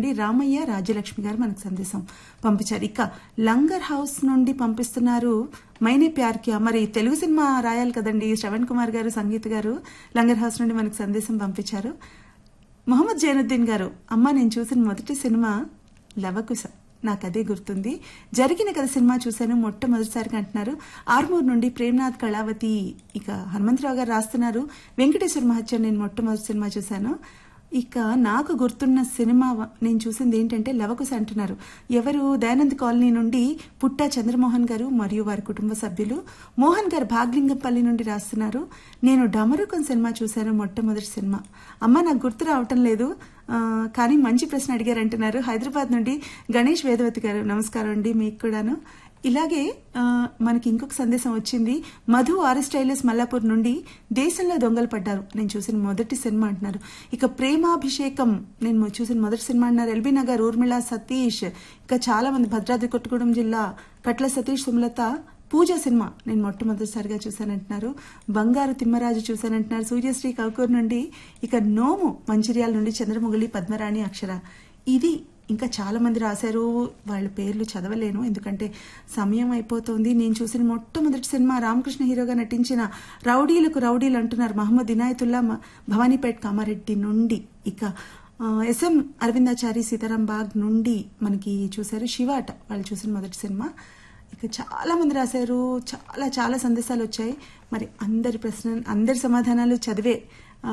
నుండి రామయ్య రాజ్యలక్ష్మి గారు మనకు సందేశం పంపించారు ఇక లంగర్ హౌస్ నుండి పంపిస్తున్నారు మైనే ప్యార్ కియా మరి తెలుగు సినిమా రాయాలి కదండి శ్రవణ్ కుమార్ గారు సంగీత్ గారు లంగర్ హౌస్ నుండి మనకు సందేశం పంపించారు మొహమ్మద్ జైనుద్దీన్ గారు అమ్మ నేను చూసిన మొదటి సినిమా లవకుశ నాకు అదే గుర్తుంది జరిగిన కథ సినిమా చూశాను మొట్టమొదటిసారిగా అంటున్నారు ఆర్మూర్ నుండి ప్రేమ్నాథ్ కళావతి ఇక హనుమంతరావు గారు రాస్తున్నారు వెంకటేశ్వర మహత్యం నేను మొట్టమొదటి సినిమా చూశాను ఇక నాకు గుర్తున్న సినిమా వ- నేను చూసింది ఏంటంటే లవకుశ అంటున్నారు ఎవరు దయానంద్ కాలనీ నుండి పుట్టా చంద్రమోహన్ గారు మరియు వారి కుటుంబ సభ్యులు మోహన్ గారు భాగ్లింగంపల్లి నుండి రాస్తున్నారు నేను డమరుకం సినిమా చూశాను మొట్టమొదటి సినిమా అమ్మ నాకు గుర్తు రావటం లేదు ఆ, కానీ మంచి ప్రశ్న అడిగారు అంటున్నారు హైదరాబాద్ నుండి గణేష్ వేదవతి గారు నమస్కారం అండి మీకు కూడాను ఇలాగే ఆ, మనకి ఇంకొక సందేశం వచ్చింది మధు ఆర్ స్టైలస్ మల్లాపూర్ నుండి దేశంలో దొంగలు పడ్డారు నేను చూసిన మొదటి సినిమా అంటున్నారు ఇక ప్రేమాభిషేకం నేను చూసిన మొదటి సినిమా అన్నారు ఎల్బీ నగర్ ఊర్మిళ సతీష్ ఇంకా చాలా మంది భద్రాద్రి కొత్తగూడెం జిల్లా కట్ల సతీష్ సుమలత పూజ సినిమా నేను మొట్టమొదటిసారిగా చూశానంటున్నారు బంగారు తిమ్మరాజు చూశానంటున్నారు సూర్యశ్రీ కౌకూర్ నుండి ఇక నోము మంచిర్యాల నుండి చంద్రముగిలి పద్మరాణి అక్షర ఇది ఇంకా చాలా మంది రాశారు వాళ్ళ పేర్లు చదవలేను ఎందుకంటే సమయం అయిపోతుంది నేను చూసిన మొట్టమొదటి సినిమా రామకృష్ణ హీరోగా నటించిన రౌడీలకు రౌడీలు అంటున్నారు మహమ్మద్ ఇనాయతుల్లా మ- భవానీపేట్ కామారెడ్డి నుండి ఇక ఆ, ఎస్ఎం అరవిందాచారి సీతారాం బాగ్ నుండి మనకి చూశారు శివాట వాళ్ళు చూసిన మొదటి సినిమా ఇక చాలా మంది రాశారు చాలా చాలా సందేశాలు వచ్చాయి మరి అందరి ప్రశ్న అందరి సమాధానాలు చదివే ఆ,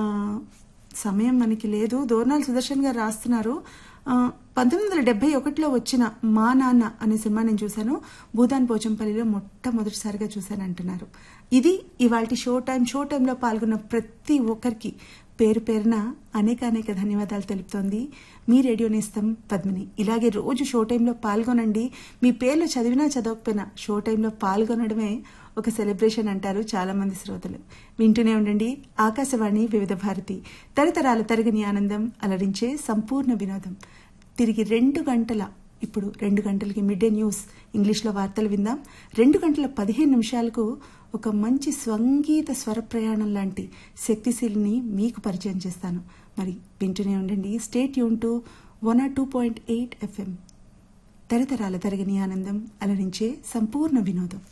సమయం మనకి లేదు దోర్నాల్ సుదర్శన్ గారు రాస్తున్నారు ఆ, పంతొమ్మిది వందల డెబ్బై ఒకటిలో వచ్చిన మా నాన్న అనే సినిమా నేను చూశాను భూదాన్ పోచంపల్లిలో మొట్టమొదటిసారిగా చూశాను అంటున్నారు ఇది ఇవాళ షో టైం షో టైంలో పాల్గొన్న ప్రతి ఒక్కరికి పేరు పేరున అనేక అనేక ధన్యవాదాలు తెలుపుతోంది మీ రేడియో నేస్తం పద్మిని ఇలాగే రోజు షో టైంలో పాల్గొనండి మీ పేర్లు చదివినా చదవకపోయినా షో టైంలో పాల్గొనడమే ఒక సెలబ్రేషన్ అంటారు చాలా మంది శ్రోతలు వింటూనే ఉండండి ఆకాశవాణి వివిధ భారతి తరతరాల తరగని ఆనందం అలరించే సంపూర్ణ వినోదం తిరిగి రెండు గంటల ఇప్పుడు రెండు గంటలకి మిడ్ డే న్యూస్ ఇంగ్లీష్లో వార్తలు విందాం రెండు గంటల పదిహేను నిమిషాలకు ఒక మంచి స్వంగీత స్వర ప్రయాణం లాంటి శక్తిశీలిని మీకు పరిచయం చేస్తాను మరి వింటూనే ఉండండి స్టేట్ యూన్ two one or two point eight FM తరతరాల తరగని ఆనందం అలరించే సంపూర్ణ వినోదం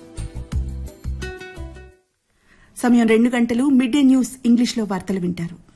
సమయం రెండు గంటలు మిడ్ డే న్యూస్ ఇంగ్లీష్లో వార్తలు వింటారు